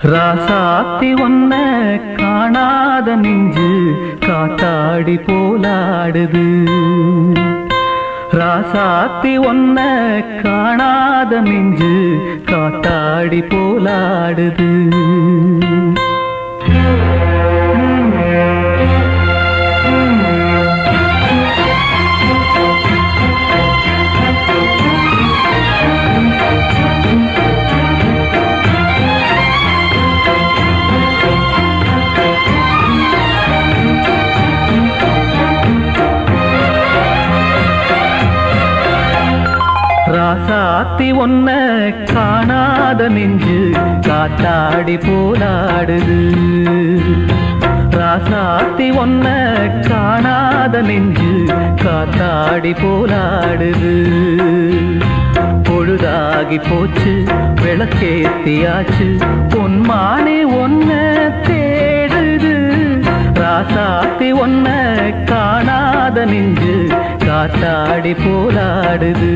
ராசாத்தி ஒன்ன காணாத நெஞ்சு காத்தாடி போலாடுது ராசாத்தி ஒன்ன காணாத நெஞ்சு காத்தாடி போலாடுது ராசாத்தி ஒன்ன காணாத நெஞ்சு காத்தாடி போலாடுது ராசாத்தி ஒன்ன காணாத நெஞ்சு காத்தாடி போலாடுது பொழுதாகி போச்சு விளக்கேத்தியாச்சு பொன்மானே ஒன்ன தேடுது ராசாத்தி ஒன்ன காணாத நெஞ்சு காத்தாடி போலாடுது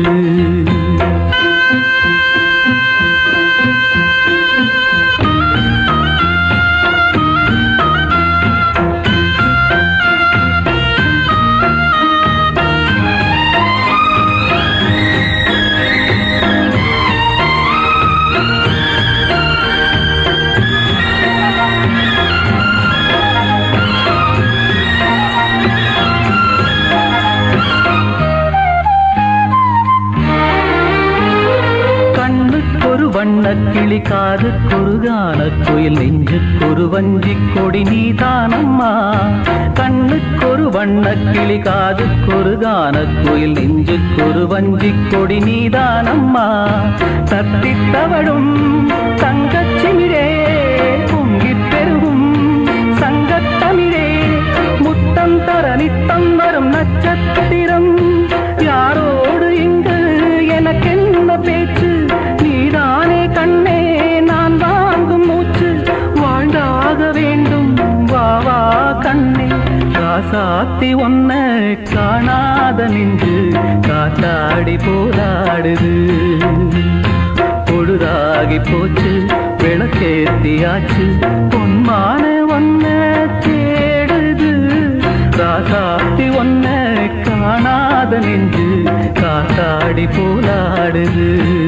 கண்ணுக்கொரு வண்ண கிளி காதுக்கொரு கான குயில் நெஞ்சுக்கொரு வஞ்சி கொடி நீதானம்மா கண்ணுக்கொரு வண்ண கிளி காதுக்கொரு கான குயில் நெஞ்சுக்கொரு வஞ்சி கொடி நீதானம்மா தத்தித் தவழும் தங்கச்சிமிழே பொங்கிப் பெருகும் சங்கத்தமிழே முத்தம் தர நித்தம் வரும் நட்சத்திரம் யாரோடு இங்கு எனக்கென்ன பேச்சு நீதானே கண்ணே நான் வாங்கும் மூச்சு வாழ்ந்தாக வேண்டும் வா வா கண்ணே ராசாத்தி ஒன்ன காணாத நின்று காத்தாடி போராடுது பொழுதாகி போச்சு விளக்கேத்தியாச்சு பொன்மான ஒன்ன தேடுது ராசாத்தி ஒன்ன காணாத நெஞ்சு காத்தாடி போலாடுது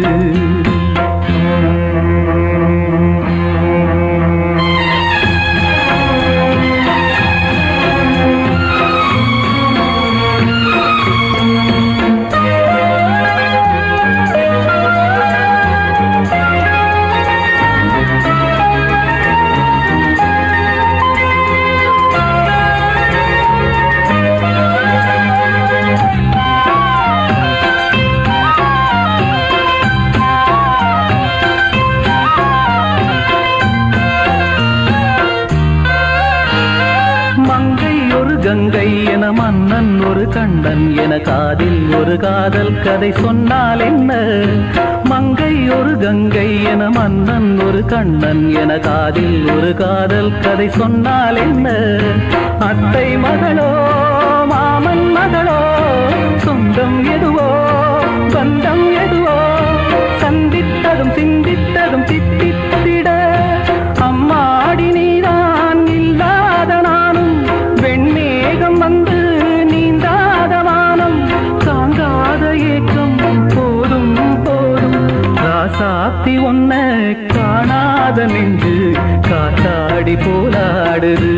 மங்கை ஒரு கங்கை என மன்னன் ஒரு கண்ணன் என காதில் ஒரு காதல் கதை சொன்னால் என்ன மங்கை ஒரு கங்கை என மன்னன் ஒரு கண்ணன் என காதில் ஒரு காதல் கதை சொன்னால் என்ன அத்தை மகளோ மாமன் மகளோ சொந்தம் எதுவோ பந்தம் எதுவோ சந்தித்ததும் சிந்தித்ததும் தித்தித்திட அம்மாடி நீதான் இல்லாத நானும் வெண்மேகம் வந்து நீந்தாத வானம் தாங்காத ஏக்கம் போதும் போதும் ராசாத்தி ஒன்ன காணாத நெஞ்சு காத்தாடி போலாடுது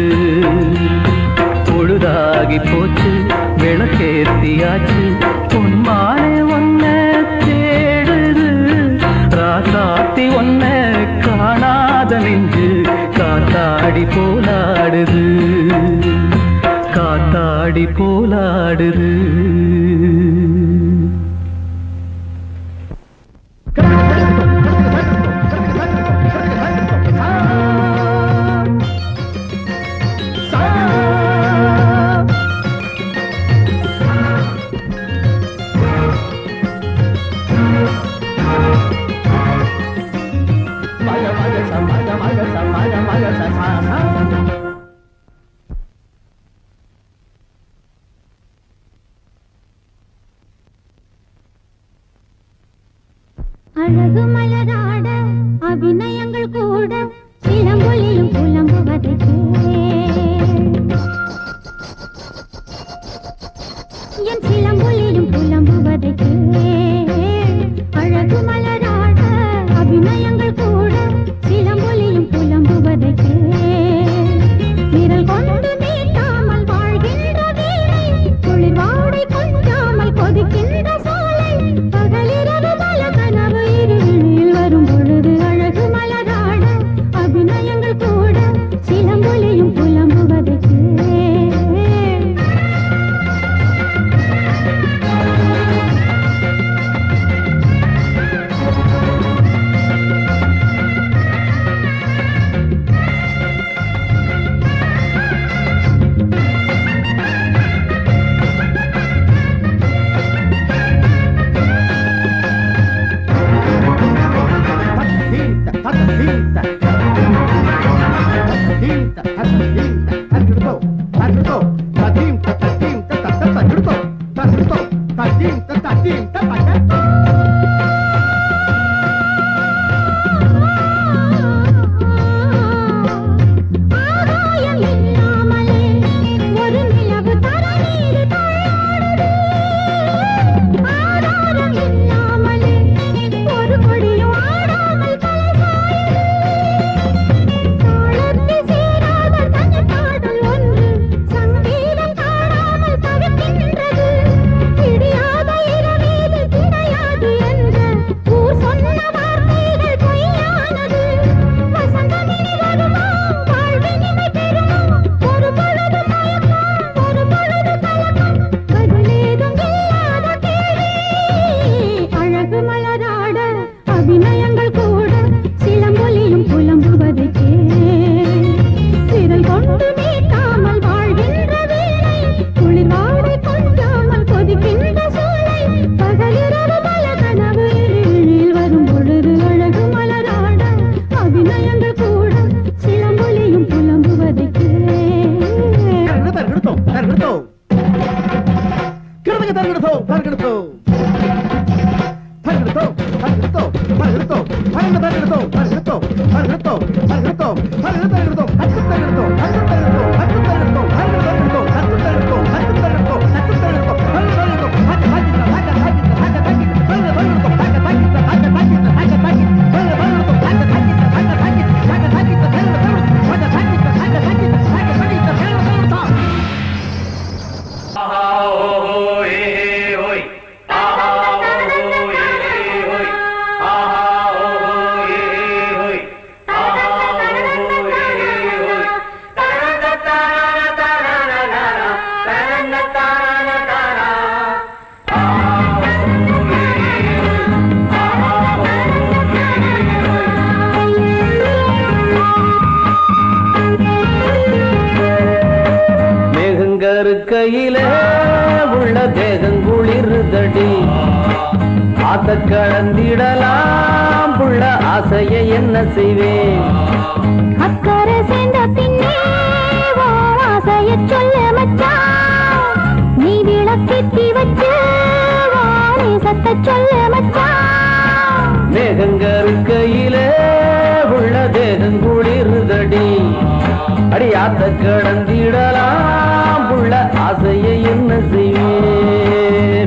பொழுதாகி போச்சு விளக்கேத்தியாச்சு பொன்மானே ஒன்ன தேடுது ராசாத்தி ஒன்ன காணாத நெஞ்சு காத்தாடி போலாடுது காத்தாடி போலாடுது அழகு மலராட அபிநயங்கள் கூட கூட சிலம்பொலியும் புலம்புவதை என் சிலம்பொலியும் புலம்புவதை அழகு மலராட அபிநயங்கள் கூட சிலம்பொலியும் புலம்புவதை விரல் கொண்டு மீட்டாமல் வாழ்கின்ற வீணை குளிர் வாடை கொஞ்சாமல் கொதிக்கின்ற சோலை பகலிரவு பல கனவு இருளில் வரும் பொழுது அழகு மலராட அபிநயங்கள் கூட சிலம்பொலியும் புலம்புவதற்கு ஆகாயம் இல்லாமலே ஒரு நிலவு தரநீர் தள்ளாடுது ஆதாரம் இல்லாமலே ஒரு கொடியும் ஆடாமல் கலசாயுது தாளத்தை சேராத தனி பாடல் ஒன்று சங்கீதம் காணாமல் தவிக்கின்றது இடியாத இரவீது கிடையாது என்ற ஊர் சொன்ன வார்த்தைகள் பொய்யானது வசந்தமினி வருமா வாழ்வினிமை பெறுமா ஒரு பொழுது மயக்கம் ஒரு பொழுது கலக்கம் பதிலேதும் இல்லாத கேள்வி அழகு மலராட அபிநயங்கள் கூட சிலம்பொலியும் புலம்புவதை விரல் கொண்டு மீட்டாமல் வாழ்கின்ற வீணை குளிர் வாடை கொஞ்சாமல் கொதிக்கின்ற சோலை பகலிரவு பல கனவு இருளில் வரும் பொழுது அழகு மலராட அபிநயங்கள் கூட சிலம்பொலியும் புலம்புவதை மேகங்கருக்கையில உள்ள தேகங்குளிருதடி ஆத்த கலந்திடலாம் புள்ள ஆசையை என்ன செய்வேன் அக்கறை சேர்ந்த பின்னே ஓ ஆசையச் சொல்லு மச்சான் நீ விளக்கேத்தி வச்சு ஓ நேசத்தைச் சொல்லு மச்சான் மேகங்கருக்கையில உள்ள தேகங்குளிருதடி அடி ஆத்த கடந்திடலாம் புள்ள ஆசையை என்ன செய்வேன்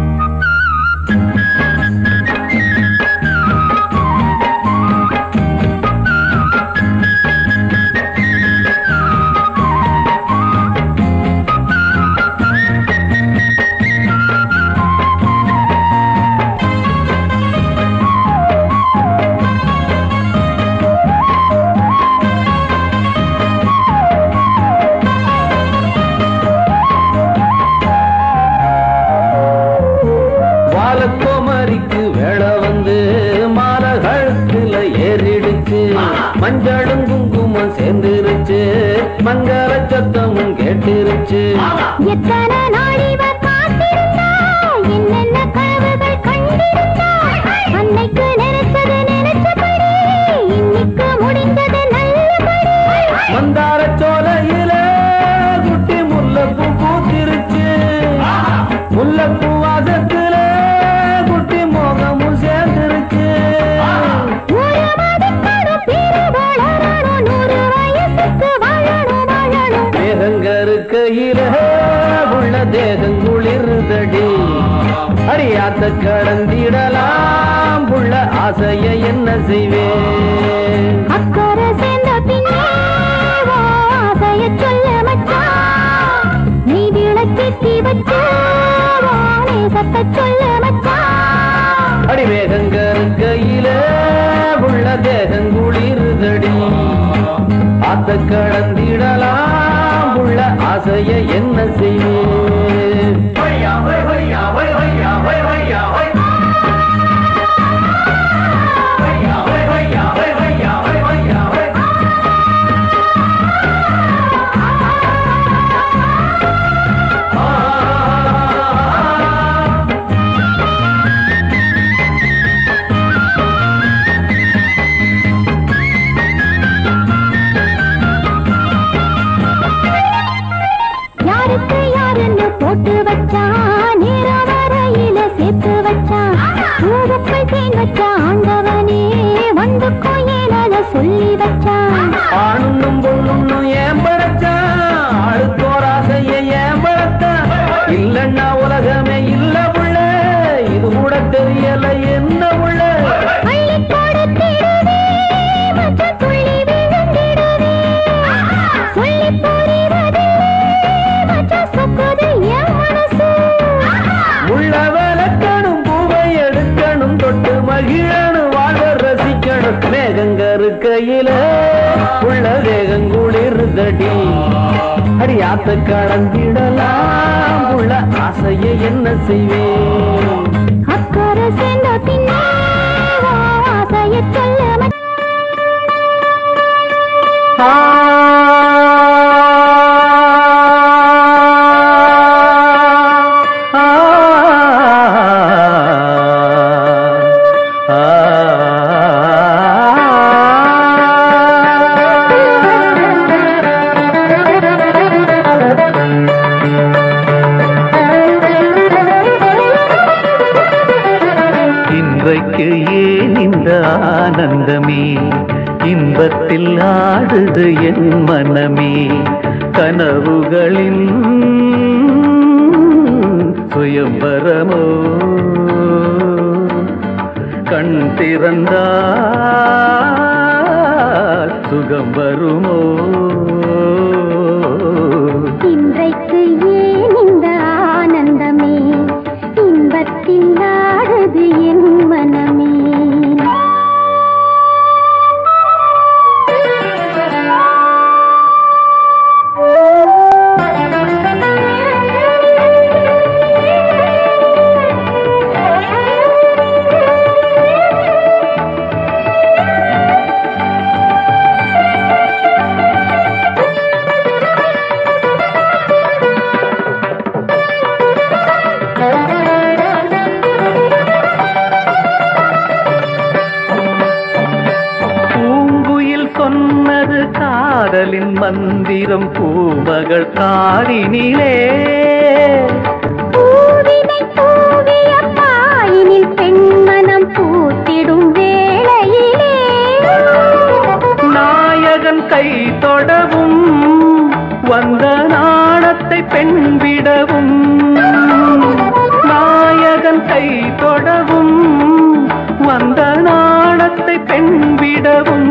வாழக்கோமரிக்கு வேலை வந்து மாலை கழுத்துல ஏறிடுச்சு மஞ்சளும் குங்குமம் சேர்ந்துருச்சு மங்கள சத்தமும் கேட்டுருச்சு எத்தனை நாள் இவர் காத்திருந்தா என்னென்ன கனவுகள் கண்டிருந்தா அன்னைக்கு நினைச்சது நினைச்சபடி இன்னைக்கு முடிந்தது நல்லபடி மந்தார சோலையில குட்டி முல்லைப்பூ பூத்திருச்சு முல்லைப்பூ வாசத்துல குட்டி மோகமும் சேர்ந்துருச்சு ஒரு மதிப்படும் பிரிவு கடந்திடலாம் புள்ள ஆசைய என்ன செய்வேன் அக்கறை சேர்ந்த பின்னே வா, ஆசைய சொல்ல மச்சான் நீ விளக்கேத்தி வச்சு வா, நேசத்தை சொல்ல மச்சான் அடி வேகங்கருக்கையில உள்ள தேகங்குளிருதடி ஆத்த கடந்திடலாம் உள்ள ஆசைய என்ன செய்வேன் யாருக்கு யாருன்னு போட்டு வச்சான் நேரம் வரையில சேர்த்து வச்சான் பூவுக்குள் தேன் வச்ச ஆண்டவனே வந்துக்கும் ஏனத சொல்லி வச்சான் ஆணுன்னும் பொண்ணுன்னும் ஏன் படைச்சான் ஆளுக்கோர் ஆசைய ஏன் படைத்தான் இல்லன்னா உலகமே இல்ல புள்ள இது கூட தெரியல என்ன புள்ள அள்ளி கொடுத்திடுவே மச்சான் துள்ளி விழுந்திடுவே சொல்லி புரிவதில்லை மச்சான் சொக்குது என் மனசு உள்ள விளக்கணும் பூவை எடுக்கணும் தொட்டு மகிழணும் வாழ ரசிக்கணும் மேகங்கருக்கையில உள்ள வேகங்குளிர்தடி அடியாத்த கடந்திடலாம் உள்ள ஆசைய என்ன செய்வேன் அக்கறை சேர்ந்த பின்னே வா, ஆசைய சொல்ல மச்சான் இன்றைக்கு ஏன் இந்த ஆனந்தமே இன்பத்தில் ஆடுது என் மனமே கனவுகளின் சுயம்பரமோ கண் திறந்தால் சுகம் வருமோ இன்றைக்கு ஏன் இந்த ஆனந்தமே இன்பத்தில் ஆடுது என் மனமே பூங்குயில் சொன்னது காதலின் மந்திரம் பூமகள் காரினிலே பூவினை தூவிய பாயினில் பெண்மனம் பூத்திடும் வேளையிலே நாயகன் கை தொடவும் வந்த நாணத்தை பெண் விடவும் நாயகன் கை தொடவும் வந்த நாணத்தை பெண் விடவும்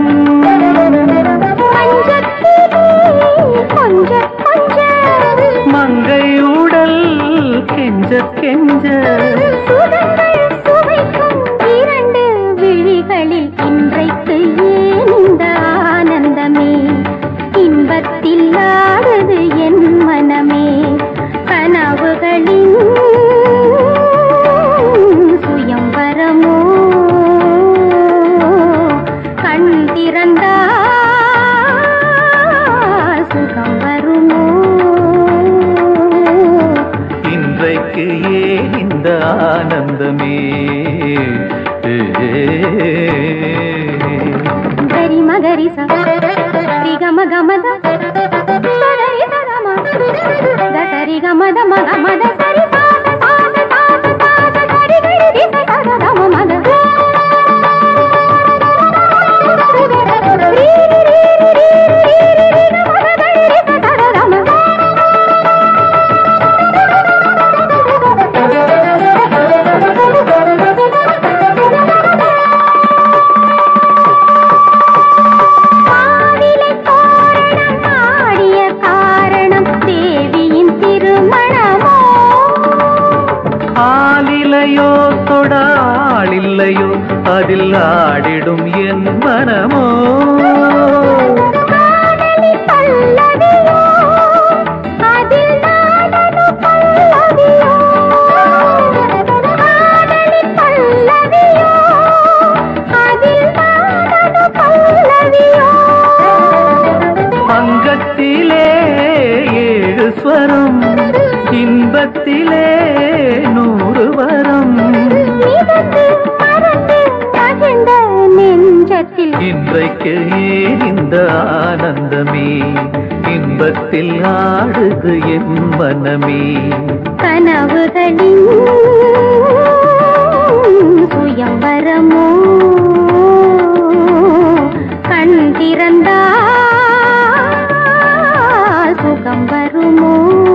மஞ்சத்திலே கொஞ்ச கொஞ்ச மங்கை உடல் கெஞ்ச கெஞ்ச சுகங்கள் சுவைக்கும் இரண்டு விழிகளில் இன்றைக்கு ஏன் இந்த ஆனந்தமே இன்பத்தில் ஆடுது என் மனமே கனவுகளின் சுயம்பரமோ கண் திறந்தா சுகம் வருமோ இன்றைக்கு ஏன் இந்த ஆனந்தமே ಗರಿ ಮಗರಿ ಸ ರಿ ಗ ಮ ಗ ಮ ದ ಸರಿ ಸ ಗ ಮ ದ ಸರಿ ಗ ಮ ದ ಮ ಗ ಮ ದ ಸರಿ ಸಾ ಸ ಸಾ ಸ ಸಾ ಸ ಸಾ ಸ ಗರಿ ಗರಿ ರಿ ಸ ಸ ಗ ಗ ಮ ಮ ಗ ರಿ ರಿ ರಿ ರಿ ರಿ ರಿ ರಿ ರಿ ಗ ಮ ದ ಗರಿ ರಿ ಸ ಸ ಗ ಗ ಮ ಗ நாளில்லையோ அதில் ஆடிடும் என் மனமோ காதலி பல்லவியோ அதில் நானது பல்லவியோ காதலி பல்லவியோ அதில் நானது பல்லவியோ அங்கத்திலே ஏழு ஸ்வரம் இன்பத்திலே நூறு வரம் மிதந்து மறந்து மகிழ்ந்த நெஞ்சத்தில் இன்றைக்கு ஏன் இந்த ஆனந்தமே இன்பத்தில் ஆடுது என் மனமே கனவுகளின் சுயம்பரமோ கண் திறந்தா சுகம் வருமோ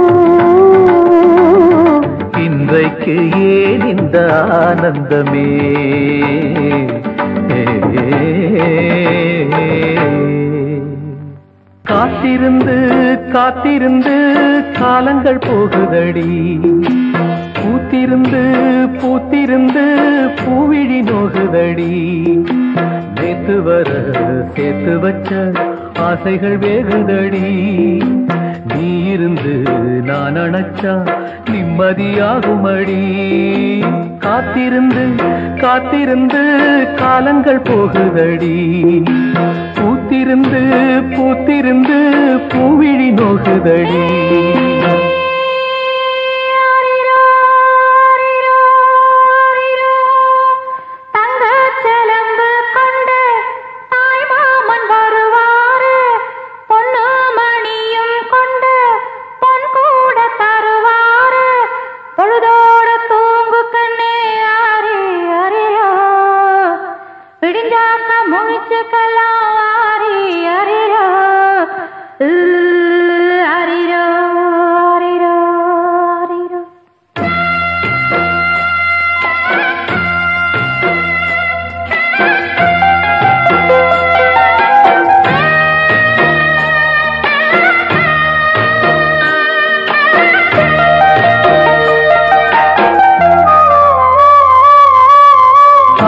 இன்றைக்கு ஏன் இந்த ஆனந்தமே காத்திருந்து காத்திருந்து காலங்கள் போகுதடி பூத்திருந்து பூத்திருந்து பூவிழி நோகுதடி நேத்து வர சேர்த்து வச்ச ஆசைகள் வேகுதடி நீ இருந்து நான் அணைச்சா நிம்மதியாகுமடி காத்திருந்து காத்திருந்து காலங்கள் போகுதடி பூத்திருந்து பூத்திருந்து பூவிழி நோகுதடி தங்கச்செலம்பு கொண்டு தாய்மாமன் வருவாரு பொன்னு மணியும் கொண்டு பொன் கூட தருவாரு பொழுதோட தூங்கு கண்ணே ஆரி அரிரோ விடிஞ்சாக்க முழிச்சுக்கலாம் ஆரி அரிரோ உ, அரிரோ அரிரோ அரிரோ ஆ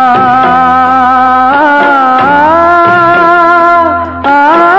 ஆ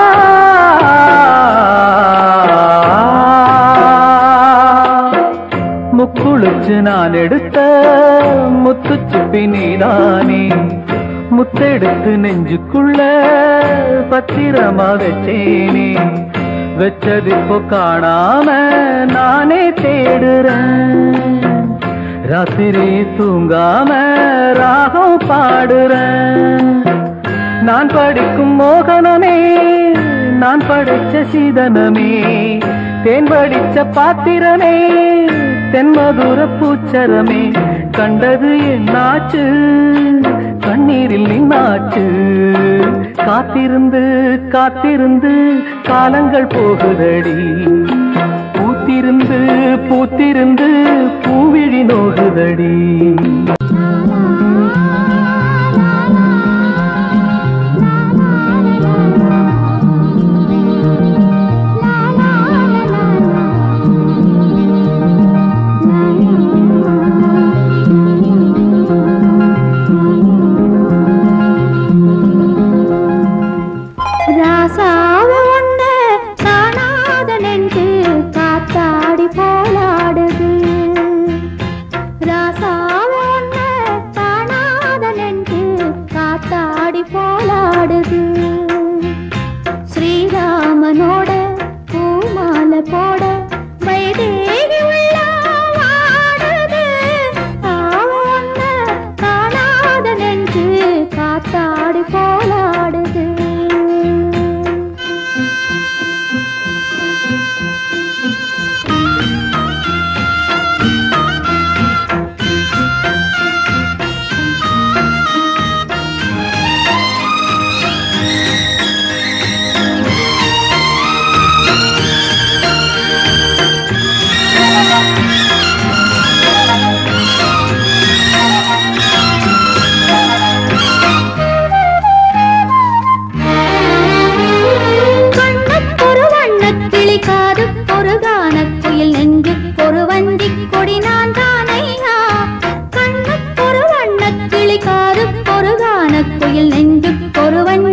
முக்குளிச்சு நான் எடுத்த முத்துச்சுப்பி நீதானே முத்தெடுத்து நெஞ்சுக்குள்ள பத்திரமா வச்சேனே வச்சது இப்போ காணாம நானே தேடுறேன் ராத்திரி தூங்காம ராகம் பாடுறேன் நான் படிக்கும் மோகனமே நான் படிச்ச சீதனமே தேன் படிச்ச பாத்திரமே தென்மதுர பூச்சரமே கண்டது என்னாச்சு கண்ணீரில் நின்னாச்சு காத்திருந்து காத்திருந்து காலங்கள் போகுதடி பூத்திருந்து பூத்திருந்து பூவிழி நோகுதடி ராசாவ ஒண்ணு காணாத நெஞ்சு காத்தாடி போலாடுது ராசாவ ஒண்ணு காணாத நெஞ்சு காத்தாடி போலாடுது ஸ்ரீராமனோட பூமாலை போட வைதேகி உள்ள வாடுது ஆவ ஒண்ணு காணாத நெஞ்சு காத்தாடி போலாடுது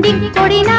அந்திக் கொடி